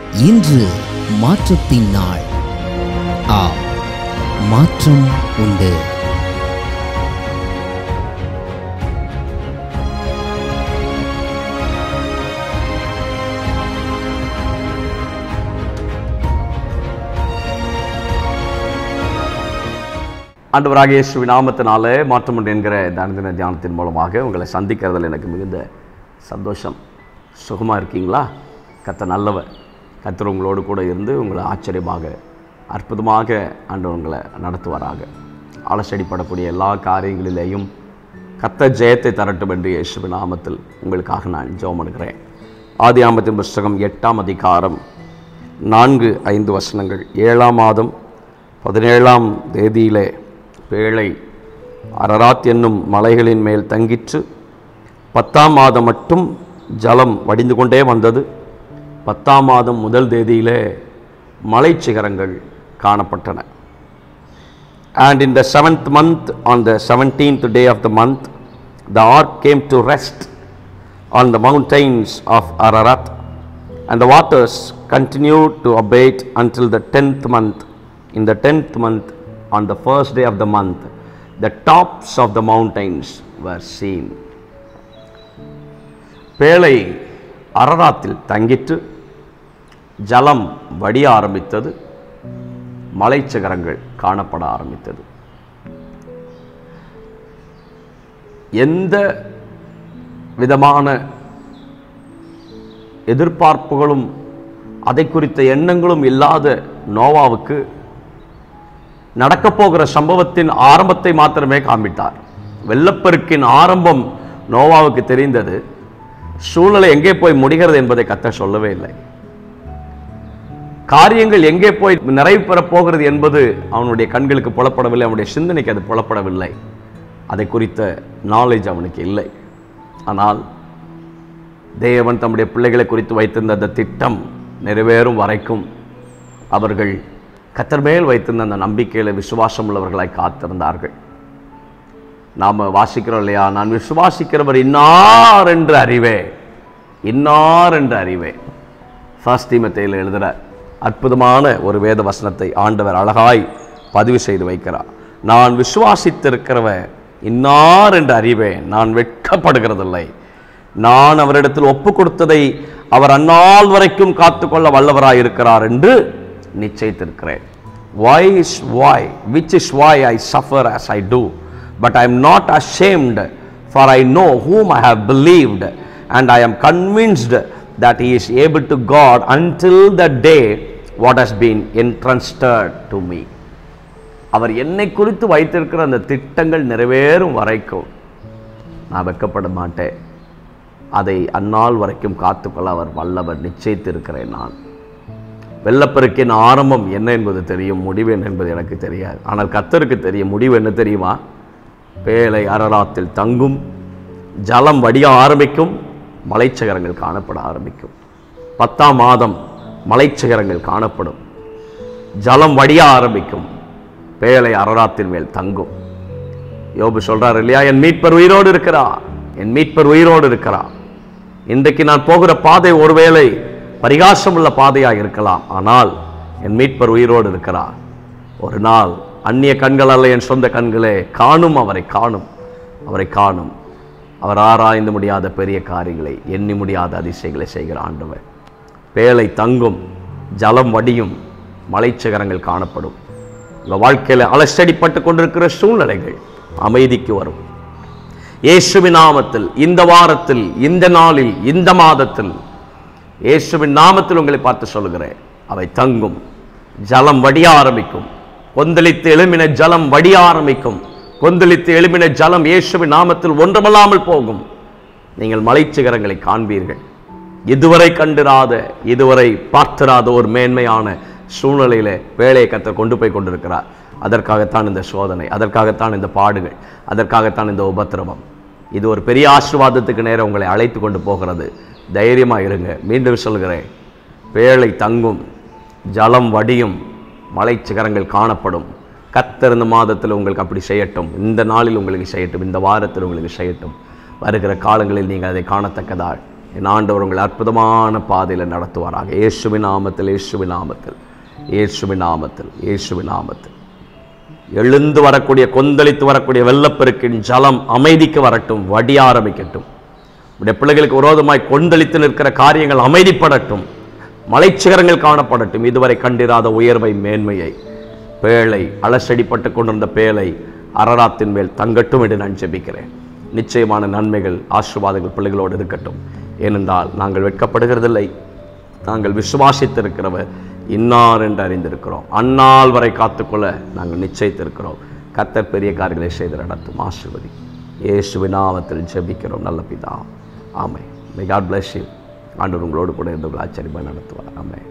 இன்று மாற்றத்தின் நாள் ஆ மாற்றம் உண்டு ஆண்டவராக இயேசுவி நாமத்தினாலே மாற்றமுண்டு என்கிற இந்த அனுதின தியானத்தின் மூலமாக உங்களை சந்திக்கிறதில் எனக்கு மிகுந்த சந்தோஷம் சுகமாக இருக்கீங்களா கத்த நல்லவர் கத்தர் உங்களோடு கூட இருந்து உங்களை ஆச்சரியமாக அற்புதமாக ஆண்டவர் உங்களை நடத்துவாராக ஆலசடிப்படக்கூடிய எல்லா காரியங்களிலேயும் கத்த ஜெயத்தை தரட்டும் என்று இயேசுவின் நாமத்தில் உங்களுக்காக நான் ஜெபம் பண்ணுகிறேன் ஆதி ஆமத்தின் புஸ்தகம் எட்டாம் அதிகாரம் நான்கு ஐந்து வசனங்கள் ஏழாம் மாதம் பதினேழாம் தேதியிலே பேழை அரராத் என்னும் மலைகளின் மேல் தங்கிற்று பத்தாம் மாதம் மட்டும் ஜலம் வடிந்து கொண்டே வந்தது பத்தாம் மாதம் முதல் தேதியிலே மலைச்சிகரங்கள் காணப்பட்டன And in the seventh month, on the seventeenth day of the month, the ark came to rest on the mountains of Ararat, and the waters continued to abate until the tenth month. In the tenth month, on the first day of the month, the tops of the mountains were seen. பேழை அரராத்தில் தங்கிற்று ஜலம் வடிய ஆரம்பித்தது மலைச்சிகரங்கள் காணப்பட ஆரம்பித்தது எந்த விதமான எதிர்பார்ப்புகளும் அதை குறித்த எண்ணங்களும் இல்லாத நோவாவுக்கு நடக்கப் போகிற சம்பவத்தின் ஆரம்பத்தை மாத்திரமே காண்பித்தார் வெள்ளப்பெருக்கின் ஆரம்பம் நோவாவுக்கு தெரிந்தது சூழ்நிலை எங்கே போய் முடிகிறது என்பதை கத்த சொல்லவே இல்லை காரியங்கள் எங்கே போய் நிறைவு பெறப் போகிறது என்பது அவனுடைய கண்களுக்கு புலப்படவில்லை அவனுடைய சிந்தனைக்கு அது புலப்படவில்லை அதை குறித்த நாலேஜ் அவனுக்கு இல்லை ஆனால் தேவன் தம்முடைய பிள்ளைகளை குறித்து வைத்திருந்த அந்த திட்டம் நிறைவேறும் வரைக்கும் அவர்கள் கத்தர் மேல் வைத்திருந்த அந்த நம்பிக்கையில் விசுவாசம் உள்ளவர்களாய் காத்திருந்தார்கள் நாம் வாசிக்கிறோம் இல்லையா நான் விசுவாசிக்கிறவர் இன்னார் என்று அறிவே இன்னார் என்று அறிவே ஃபர்ஸ்ட் தீமத்தையில் எழுதுகிற அற்புதமான ஒரு வேத வசனத்தை ஆண்டவர் அழகாய் பதிவு செய்து வைக்கிறார் நான் விசுவாசித்திருக்கிறவன் இன்னார் என்று அறிவேன் நான் வெட்கப்படுகிறதில்லை நான் அவரிடத்தில் ஒப்பு கொடுத்ததை அவர் அந்நாள் வரைக்கும் காத்துக்கொள்ள வல்லவராய் இருக்கிறார் என்று நிச்சயித்திருக்கிறேன் why is why which is why I suffer as I do but I am not ashamed for I know whom I have believed and I am convinced that he is able to God until the day what has been entrusted to me அவர் என்னை குறித்து வைத்திருக்கிற அந்த திட்டங்கள் நிறைவேறும் வரைக்கும் நான் வெட்கப்பட மாட்டேன் அதை அந்நாள் வரைக்கும் காத்துக்கொள்ள அவர் வல்லவர் நிச்சயித்திருக்கிறேன் நான் வெள்ளப்பெருக்கின் ஆரம்பம் என்ன என்பது தெரியும் முடிவு என்ன என்பது எனக்கு தெரியாது ஆனால் கத்தருக்கு தெரியும் முடிவு என்ன தெரியுமா பேலை அரராத்தில் தங்கும் ஜலம் வடிய ஆரம்பிக்கும் மலைச்சிகரங்கள் காணப்பட ஆரம்பிக்கும் பத்தாம் மாதம் மலைச்சிகரங்கள் காணப்படும் ஜலம் வடிய ஆரம்பிக்கும் பேலை அரராத்தின் மேல் தங்கும் யோபு சொல்றார் இல்லையா என் மீட்பர் உயிரோடு இருக்கிறா என் மீட்பர் உயிரோடு இருக்கிறா இன்றைக்கு நான் போகிற பாதை ஒருவேளை பரிகாசம் உள்ள பாதையாக இருக்கலாம் ஆனால் என் மீட்பர் உயிரோடு இருக்கிறார் ஒரு நாள் அந்நிய கண்கள் அல்ல என் சொந்த கண்களே காணும் அவரை காணும் அவரை காணும் அவர் ஆராய்ந்து முடியாத பெரிய காரியங்களை எண்ணி முடியாத அதிசயங்களை செய்கிற ஆண்டவர் பேலை தங்கும் ஜலம் வடியும் மலைச்சிகரங்கள் காணப்படும் உங்கள் வாழ்க்கையில் அலசடிப்பட்டு கொண்டிருக்கிற சூழ்நிலைகள் அமைதிக்கு வரும் இயேசுவின் நாமத்தில் இந்த வாரத்தில் இந்த நாளில் இந்த மாதத்தில் இயேசுவின் நாமத்தில் உங்களை பார்த்து சொல்கிறேன் அவை தங்கும் ஜலம் வடிய ஆரம்பிக்கும் கொந்தளித்து எழுமின ஜலம் வடிய ஆரம்பிக்கும் கொந்தளித்து எழுமின ஜலம் இயேசுவின் நாமத்தில் ஒன்றுமல்லாமல் போகும் நீங்கள் மலைச்சிகரங்களை காண்பீர்கள் இதுவரை கண்டிராத இதுவரை பார்த்திராத ஒரு மேன்மையான சூழ்நிலையில வேலையை கத்த கொண்டு போய் கொண்டிருக்கிறார் அதற்காகத்தான் இந்த சோதனை அதற்காகத்தான் இந்த பாடுகள் அதற்காகத்தான் இந்த உபத்திரவம் இது ஒரு பெரிய ஆசீர்வாதத்துக்கு நேரம் உங்களை அழைத்து கொண்டு போகிறது தைரியமாக இருங்க மீண்டும் சொல்கிறேன் பேழை தங்கும் ஜலம் வடியும் மலை சிகரங்கள் காணப்படும் கத்தர் இந்த மாதத்தில் உங்களுக்கு அப்படி செய்யட்டும் இந்த நாளில் உங்களுக்கு செய்யட்டும் இந்த வாரத்தில் உங்களுக்கு செய்யட்டும் வருகிற காலங்களில் நீங்கள் அதை காணத்தக்கதால் என் ஆண்டவர் உங்களை அற்புதமான பாதையில் நடத்துவாராக இயேசுவின் நாமத்தில் இயேசுவின் நாமத்தில் இயேசுவின் நாமத்தில் இயேசுவின் நாமத்தில் எழுந்து வரக்கூடிய கொந்தளித்து வரக்கூடிய வெள்ளப்பெருக்கின் ஜலம் அமைதிக்கு வரட்டும் வடிய ஆரம்பிக்கட்டும் உடைய பிள்ளைகளுக்கு விரோதமாய் கொந்தளித்து நிற்கிற காரியங்கள் அமைதிப்படட்டும் மலைச்சிகரங்கள் காணப்படட்டும் இதுவரை கண்டிராத உயர்வை மேன்மையை பேழை அலசடிப்பட்டு கொண்டிருந்த பேழை அரராத்தின் மேல் தங்கட்டும் என்று நான் ஜெபிக்கிறேன் நிச்சயமான நன்மைகள் ஆசீர்வாதங்கள் பிள்ளைகளோடு இருக்கட்டும் ஏனென்றால் நாங்கள் வெட்கப்படுகிறதில்லை நாங்கள் விசுவாசித்திருக்கிறவர் இன்னார் என்று அறிந்திருக்கிறோம் அந்நாள் வரை காத்துக்கொள்ள நாங்கள் நிச்சயித்திருக்கிறோம் கர்த்தர் பெரிய காரியங்களை செய்து நடத்தும் ஆசிர்வதி இயேசுவின் நாமத்தில் ஜெபிக்கிறோம் நல்ல பிதா ஆமை மே காட் பிளஸ் யூ ஆண்டவர் உங்களோடு கூட இருந்து உங்களை ஆச்சரியமாக நடத்துவார் ஆமை